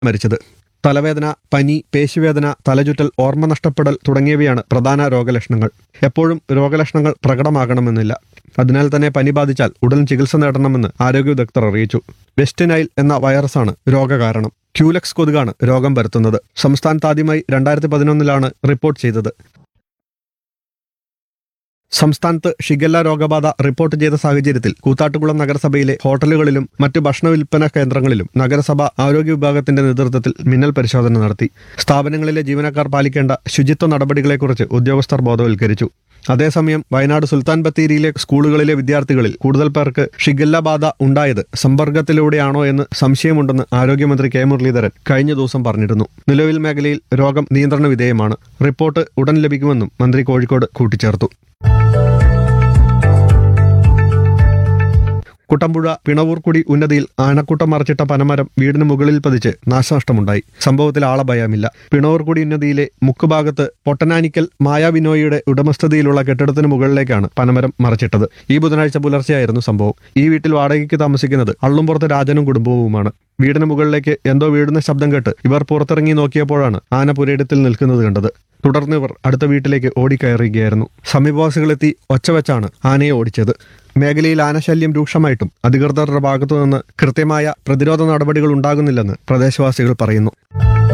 മരിച്ചത് തലവേദന പനി പേശിവേദന തലചുറ്റൽ ഓർമ്മ നഷ്ടപ്പെടൽ തുടങ്ങിയവയാണ് പ്രധാന രോഗലക്ഷണങ്ങൾ എപ്പോഴും രോഗലക്ഷണങ്ങൾ പ്രകടമാകണമെന്നില്ല അതിനാൽ തന്നെ പനി ബാധിച്ചാൽ ഉടൻ ചികിത്സ നേടണമെന്ന് ആരോഗ്യ വിദഗ്ധർ അറിയിച്ചു വെസ്റ്റ് നൈൽ എന്ന വൈറസാണ് രോഗകാരണം ക്യൂലക്സ് കൊതുകാണ് രോഗം പരത്തുന്നത് സംസ്ഥാനത്ത് ആദ്യമായി രണ്ടായിരത്തി പതിനൊന്നിലാണ് റിപ്പോർട്ട് ചെയ്തത് സംസ്ഥാനത്ത് ഷിഗല്ല രോഗബാധ റിപ്പോർട്ട് ചെയ്ത സാഹചര്യത്തിൽ കൂത്താട്ടുകുളം നഗരസഭയിലെ ഹോട്ടലുകളിലും മറ്റ് ഭക്ഷണ വിൽപ്പന കേന്ദ്രങ്ങളിലും നഗരസഭ ആരോഗ്യ വിഭാഗത്തിന്റെ നേതൃത്വത്തിൽ മിന്നൽ പരിശോധന നടത്തി സ്ഥാപനങ്ങളിലെ ജീവനക്കാർ പാലിക്കേണ്ട ശുചിത്വ നടപടികളെക്കുറിച്ച് ഉദ്യോഗസ്ഥർ ബോധവൽക്കരിച്ചു അതേസമയം വയനാട് സുൽത്താൻ ബത്തേരിയിലെ സ്കൂളുകളിലെ വിദ്യാർത്ഥികളിൽ കൂടുതൽ പേർക്ക് ഷിഗല്ല ബാധ ഉണ്ടായത് സമ്പർക്കത്തിലൂടെയാണോ എന്ന് സംശയമുണ്ടെന്ന് ആരോഗ്യമന്ത്രി കെ മുരളീധരൻ കഴിഞ്ഞ ദിവസം പറഞ്ഞിരുന്നു നിലവിൽ മേഖലയിൽ രോഗം നിയന്ത്രണ വിധേയമാണ് റിപ്പോർട്ട് ഉടൻ ലഭിക്കുമെന്നും മന്ത്രി കോഴിക്കോട് കൂട്ടിച്ചേർത്തു കുട്ടമ്പുഴ പിണവൂർക്കുടി ഉന്നതിയിൽ ആനക്കൂട്ടം മറച്ചിട്ട പനമരം വീടിന് മുകളിൽ പതിച്ച് നാശനഷ്ടമുണ്ടായി സംഭവത്തിൽ ആളഭയമില്ല പിണവൂർക്കുടി ഉന്നതിയിലെ മുക്കുഭാഗത്ത് പൊട്ടനാനിക്കൽ മായാവിനോയിയുടെ ഉടമസ്ഥതയിലുള്ള കെട്ടിടത്തിന് മുകളിലേക്കാണ് പനമരം മറച്ചിട്ടത് ഈ ബുധനാഴ്ച പുലർച്ചെയായിരുന്നു സംഭവം ഈ വീട്ടിൽ വാടകയ്ക്ക് താമസിക്കുന്നത് അള്ളുംപുറത്ത് രാജനും കുടുംബവുമാണ് വീടിന് മുകളിലേക്ക് എന്തോ വീഴുന്ന ശബ്ദം കേട്ട് ഇവർ പുറത്തിറങ്ങി നോക്കിയപ്പോഴാണ് ആന പുരയിടത്തിൽ നിൽക്കുന്നത് കണ്ടത് തുടർന്ന് ഇവർ അടുത്ത വീട്ടിലേക്ക് ഓടിക്കയറുകയായിരുന്നു സമീപവാസികളെത്തി ഒച്ചവെച്ചാണ് ആനയെ ഓടിച്ചത് മേഖലയിൽ ആനശല്യം രൂക്ഷമായിട്ടും അധികൃതരുടെ ഭാഗത്തുനിന്ന് കൃത്യമായ പ്രതിരോധ നടപടികൾ ഉണ്ടാകുന്നില്ലെന്ന് പ്രദേശവാസികൾ പറയുന്നു